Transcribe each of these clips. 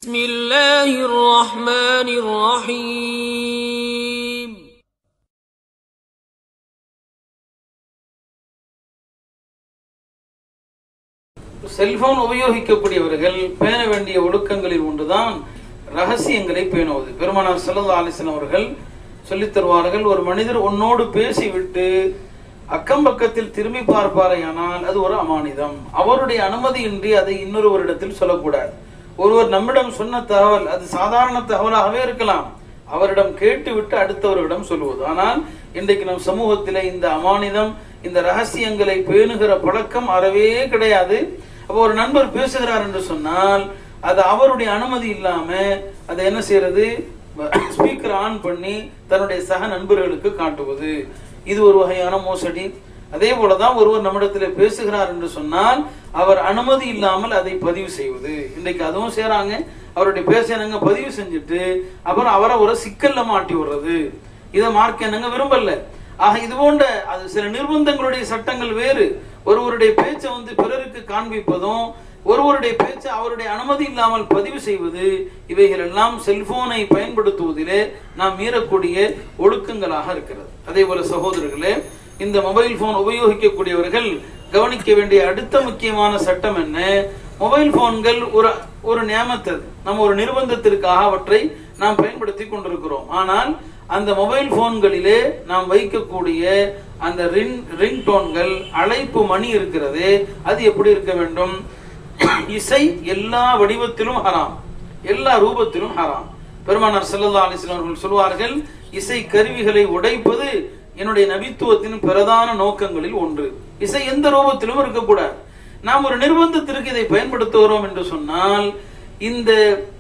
بسم الله الرحمن الرحيم cellphone உபயோகிக்கக்கூடியவர்கள் பேண வேண்டிய ஒழுக்கங்களில் ஒன்றுதான் ரகசியங்களை பேணுவது பெருமானார் சல்லா அலிசன் அவர்கள் சொல்லித் தருவார்கள் ஒரு மனிதர் உன்னோடு பேசிவிட்டு அக்கம் பக்கத்தில் திரும்பி பார்ப்பாரையானால் அது ஒரு அமானிதம் அவருடைய அனுமதியின்றி அதை இன்னொருவரிடத்தில் சொல்லக்கூடாது ஒருவர் நம்மிடம் சொன்ன தகவல் அது சாதாரண தகவலாகவே இருக்கலாம் அவரிடம் கேட்டுவிட்டு அடுத்தவரிடம் சொல்லுவது ஆனால் இன்றைக்கு நம் சமூகத்திலே இந்த அமானிதம் இந்த ரகசியங்களை பேணுகிற பழக்கம் அறவே கிடையாது அப்போ ஒரு நண்பர் பேசுகிறார் என்று சொன்னால் அது அவருடைய அனுமதி இல்லாம அதை என்ன செய்யறது ஸ்பீக்கர் ஆன் பண்ணி தன்னுடைய சக நண்பர்களுக்கு காட்டுவது இது ஒரு வகையான மோசடி அதே போலதான் ஒருவர் நம்மிடத்தில் பேசுகிறார் என்று சொன்னால் அவர் அனுமதி இல்லாமல் அதை பதிவு செய்வது இன்றைக்கு அதுவும் செய்றாங்க அவருடைய பேச என்னங்க பதிவு செஞ்சுட்டு அப்புறம் அவரை ஒரு சிக்கல்ல மாட்டி விடுறது இதை மார்க்க என்னங்க விரும்பல ஆக இது போன்ற அது சில நிர்பந்தங்களுடைய சட்டங்கள் வேறு ஒருவருடைய பேச்சை வந்து பிறருக்கு காண்பிப்பதும் ஒருவருடைய பேச்சை அவருடைய அனுமதி இல்லாமல் பதிவு செய்வது இவைகள் எல்லாம் செல்போனை பயன்படுத்துவதிலே நாம் மீறக்கூடிய ஒழுக்கங்களாக இருக்கிறது அதே போல சகோதரர்களே இந்த மொபைல் போன் உபயோகிக்கக்கூடியவர்கள் கவனிக்க வேண்டிய அடுத்த முக்கியமான சட்டம் என்ன மொபைல் போன்கள் ஒரு ஒரு நியமத்தது நம்ம ஒரு நிர்பந்தத்திற்காக அவற்றை நாம் பயன்படுத்தி கொண்டிருக்கிறோம் ஆனால் அந்த மொபைல் போன்களிலே நாம் வைக்கக்கூடிய அந்த ரிங் ரிங் டோன்கள் அழைப்பு மணி இருக்கிறது அது எப்படி இருக்க வேண்டும் இசை எல்லா வடிவத்திலும் ஹராம் எல்லா ரூபத்திலும் ஹராம் பெருமானார் ஸல்லல்லாஹு அலைஹி வஸல்லம் அவர்கள் சொல்வார்கள் இசை கருவிகளை உடைப்பது என்னுடைய நபித்துவத்தின் பிரதான நோக்கங்களில் ஒன்று இசை எந்த ரூபத்திலும் இருக்கக்கூடாது நாம் ஒரு நிர்பந்தத்திற்கு இதை பயன்படுத்துகிறோம் என்று சொன்னால் இந்த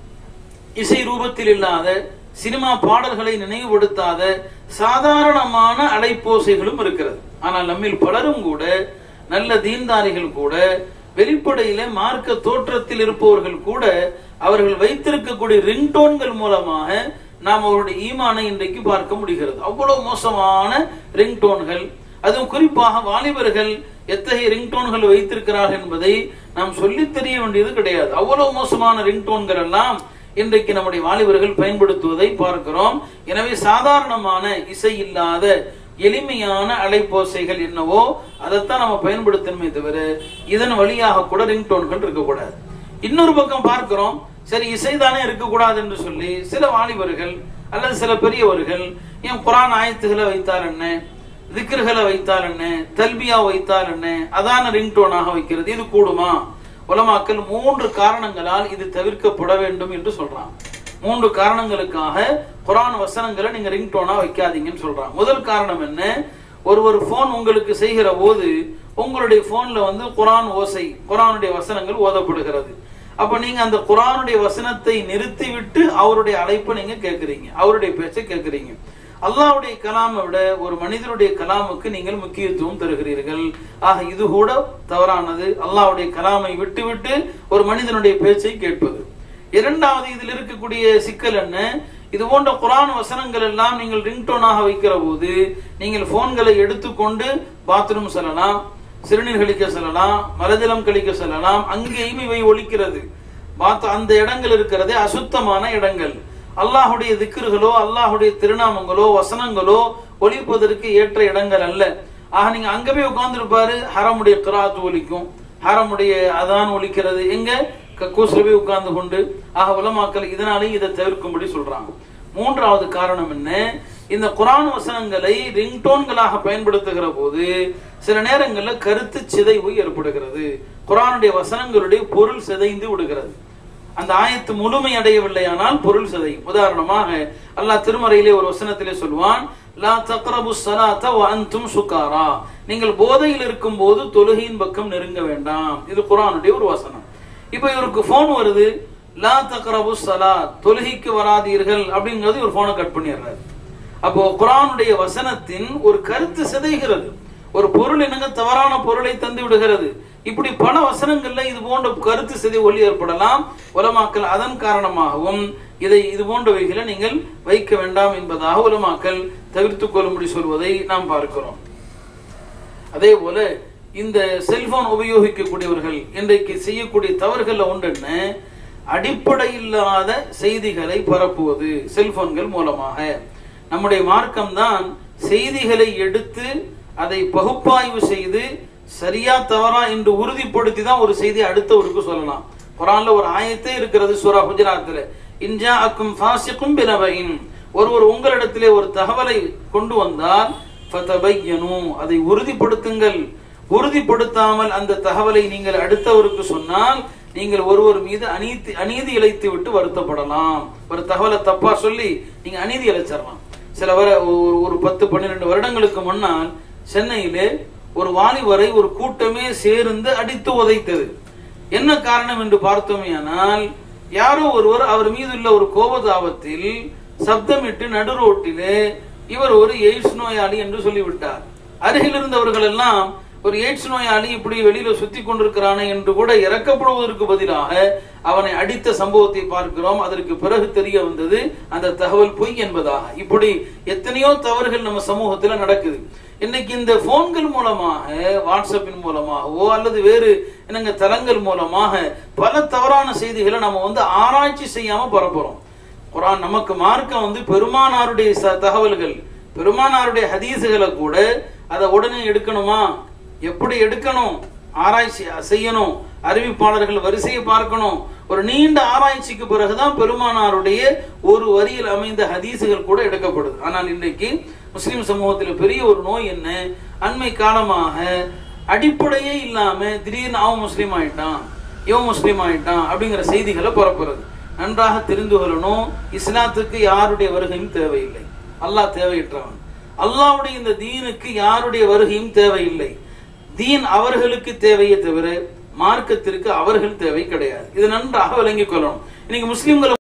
இசை ரூபத்தில் இல்லாத சினிமா பாடல்களை நினைவுபடுத்தாத சாதாரணமான அலைப்போசைகளும் இருக்கிறது ஆனால் நம்மில் பலரும் கூட நல்ல தீன்தாரிகள் கூட வெளிப்படையில மார்க்க தோற்றத்தில் இருப்பவர்கள் கூட அவர்கள் வைத்திருக்கக்கூடிய ரிங்டோன்கள் மூலமாக நாம் அவருடைய ஈமானை இன்றைக்கு பார்க்க முடிகிறது அவ்வளவு மோசமான ரிங்டோன்கள் அதுவும் குறிப்பாக வாலிபர்கள் எத்தகைய ரிங்டோன்கள் வைத்திருக்கிறார்கள் என்பதை நாம் சொல்லித் தெரிய வேண்டியது கிடையாது அவ்வளவு மோசமான ரிங்டோன்கள் எல்லாம் இன்றைக்கு நம்முடைய வாலிபர்கள் பயன்படுத்துவதை பார்க்கிறோம் எனவே சாதாரணமான இசை இல்லாத எளிமையான அலைப்போசைகள் என்னவோ அதைத்தான் நம்ம பயன்படுத்தணுமே தவிர இதன் வழியாக கூட ரிங்டோன்கள் இருக்கக்கூடாது இன்னொரு பக்கம் பார்க்கிறோம் சரி இசைதானே இருக்கக்கூடாது என்று சொல்லி சில வாலிபர்கள் அல்லது சில பெரியவர்கள் ஏன் குரான் ஆயத்துகளை வைத்தால் என்ன திக்ருகளை வைத்தால் என்ன தல்பியா வைத்தால் என்ன அதான ரிங்டோனாக வைக்கிறது இது கூடுமா உலமாக்கள் மூன்று காரணங்களால் இது தவிர்க்கப்பட வேண்டும் என்று சொல்றாங்க மூன்று காரணங்களுக்காக குரான் வசனங்களை நீங்க ரிங்டோனா வைக்காதீங்கன்னு சொல்றாங்க முதல் காரணம் என்ன ஒருவர் போன் உங்களுக்கு செய்கிற போது உங்களுடைய போன்ல வந்து குரான் ஓசை குரானுடைய வசனங்கள் ஓதப்படுகிறது அப்ப நீங்க அந்த குரானுடைய வசனத்தை நிறுத்திவிட்டு அவருடைய அழைப்பை நீங்க கேட்கறீங்க அவருடைய பேச்சை கேட்கறீங்க அல்லாவுடைய கலாமை விட ஒரு மனிதனுடைய கலாமுக்கு நீங்கள் முக்கியத்துவம் தருகிறீர்கள் ஆக இது கூட தவறானது அல்லாவுடைய கலாமை விட்டு விட்டு ஒரு மனிதனுடைய பேச்சை கேட்பது இரண்டாவது இதில் இருக்கக்கூடிய சிக்கல் என்ன இது போன்ற குரான் வசனங்கள் எல்லாம் நீங்கள் ரிங்டோனாக வைக்கிற போது நீங்கள் போன்களை எடுத்துக்கொண்டு பாத்ரூம் செல்லலாம் சிறுநீர் கழிக்க செல்லலாம் மலஜலம் கழிக்க செல்லலாம் அங்கேயும் இவை ஒலிக்கிறது அந்த இடங்கள் இருக்கிறதே அசுத்தமான இடங்கள் அல்லாஹுடைய திக்ருகளோ அல்லாஹுடைய திருநாமங்களோ வசனங்களோ ஒலிப்பதற்கு ஏற்ற இடங்கள் அல்ல ஆக நீங்க அங்க போய் உட்கார்ந்துருப்பாரு ஹரமுடைய கிராத்து ஒலிக்கும் ஹரமுடைய அதான் ஒலிக்கிறது எங்க கக்கூசில போய் உட்கார்ந்து கொண்டு ஆக உலமாக்கல் இதனாலேயும் இதை தவிர்க்கும்படி சொல்றாங்க மூன்றாவது காரணம் என்ன இந்த குரான் வசனங்களை ரிங்டோன்களாக பயன்படுத்துகிற போது சில நேரங்களில் கருத்து சிதைவு ஏற்படுகிறது குரானுடைய வசனங்களுடைய பொருள் சிதைந்து விடுகிறது அந்த ஆயத்து முழுமை அடையவில்லையானால் பொருள் சிதையும் உதாரணமாக அல்லாஹ் திருமறையிலே ஒரு வசனத்திலே சொல்வான் லா தக்ரபு ஸலாத்த வ அன்தும் சுகாரா நீங்கள் போதையில் இருக்கும் போது தொழுகையின் பக்கம் நெருங்க வேண்டாம் இது குரானுடைய ஒரு வசனம் இப்போ இவருக்கு போன் வருது லா தக்ரபு ஸலா தொழுகைக்கு வராதீர்கள் அப்படிங்கிறது ஒரு போனை கட் பண்ணிடுறாரு அப்போ குரானுடைய வசனத்தின் ஒரு கருத்து சிதைகிறது ஒரு பொருள் என்னங்க தவறான பொருளை தந்து விடுகிறது இப்படி பல வசனங்கள்ல இது போன்ற கருத்து சிதை ஒளி ஏற்படலாம் உலமாக்கல் அதன் காரணமாகவும் இதை இது போன்றவைகளை நீங்கள் வைக்க வேண்டாம் என்பதாக உலமாக்கல் தவிர்த்துக் கொள்ளும்படி சொல்வதை நாம் பார்க்கிறோம் அதே போல இந்த செல்போன் உபயோகிக்கக்கூடியவர்கள் இன்றைக்கு செய்யக்கூடிய தவறுகள்ல ஒன்று என்ன அடிப்படை இல்லாத செய்திகளை பரப்புவது செல்போன்கள் மூலமாக நம்முடைய மார்க்கம் தான் செய்திகளை எடுத்து அதை பகுப்பாய்வு செய்து சரியா தவறா என்று உறுதிப்படுத்தி தான் ஒரு செய்தியை அடுத்தவருக்கு சொல்லலாம் குரான்ல ஒரு ஆயத்தே இருக்கிறது சூரா குஜராத்தில் இன்ஜா அக்கும் ஃபாசிக்கும் பினபைன் ஒருவர் உங்களிடத்திலே ஒரு தகவலை கொண்டு வந்தால் ஃபதபையனு அதை உறுதிப்படுத்துங்கள் உறுதிப்படுத்தாமல் அந்த தகவலை நீங்கள் அடுத்தவருக்கு சொன்னால் நீங்கள் ஒருவர் மீது அநீதி அநீதி இழைத்து விட்டு வருத்தப்படலாம் ஒரு தகவலை தப்பா சொல்லி நீங்க அநீதி இழைச்சிடலாம் சில வர ஒரு ஒரு பத்து பன்னிரெண்டு வருடங்களுக்கு முன்னால் சென்னையிலே ஒரு வாலிபரை ஒரு கூட்டமே சேர்ந்து அடித்து உதைத்தது என்ன காரணம் என்று பார்த்தோமேயானால் யாரோ ஒருவர் அவர் மீது உள்ள ஒரு கோபதாபத்தில் சப்தமிட்டு நடு ரோட்டிலே இவர் ஒரு எய்ட்ஸ் நோயாளி என்று சொல்லிவிட்டார் அருகில் இருந்தவர்கள் எல்லாம் ஒரு எய்ட்ஸ் நோயாளி இப்படி வெளியில சுத்தி கொண்டிருக்கிறானே என்று கூட இறக்கப்படுவதற்கு பதிலாக அவனை அடித்த சம்பவத்தை பார்க்கிறோம் அதற்கு பிறகு தெரிய வந்தது அந்த தகவல் பொய் என்பதாக இப்படி எத்தனையோ தவறுகள் நம்ம சமூகத்துல நடக்குது இன்னைக்கு இந்த போன்கள் மூலமாக வாட்ஸ்அப்பின் மூலமாகவோ அல்லது வேறு என்னங்க தளங்கள் மூலமாக பல தவறான செய்திகளை நம்ம வந்து ஆராய்ச்சி செய்யாம பரப்புறோம் குரான் நமக்கு மார்க்கம் வந்து பெருமானாருடைய ச- தகவல்கள் பெருமானாருடைய ஹதீஸுகளை கூட அதை உடனே எடுக்கணுமா எப்படி எடுக்கணும் ஆராய்ச்சி செய்யணும் அறிவிப்பாளர்கள் வரிசையை பார்க்கணும் ஒரு நீண்ட ஆராய்ச்சிக்கு பிறகுதான் பெருமானாருடைய ஒரு வரியில் அமைந்த ஹதீஸுகள் கூட எடுக்கப்படுது ஆனால் இன்றைக்கு முஸ்லிம் சமூகத்தில் பெரிய ஒரு நோய் என்ன அண்மை காலமாக அடிப்படையே இல்லாம திடீர்னு அவன் முஸ்லீம் ஆயிட்டான் இவன் முஸ்லீம் ஆயிட்டான் அப்படிங்கிற செய்திகளை பரப்புறது நன்றாக தெரிந்து கொள்ளணும் இஸ்லாத்துக்கு யாருடைய வருகையும் தேவையில்லை அல்லாஹ் தேவையற்றவன் அல்லாஹ்வுடைய இந்த தீனுக்கு யாருடைய வருகையும் தேவையில்லை தீன் அவர்களுக்கு தேவையே தவிர மார்க்கத்திற்கு அவர்கள் தேவை கிடையாது இது நன்றாக விளங்கிக் கொள்ளணும் இன்னைக்கு முஸ்லிம்கள்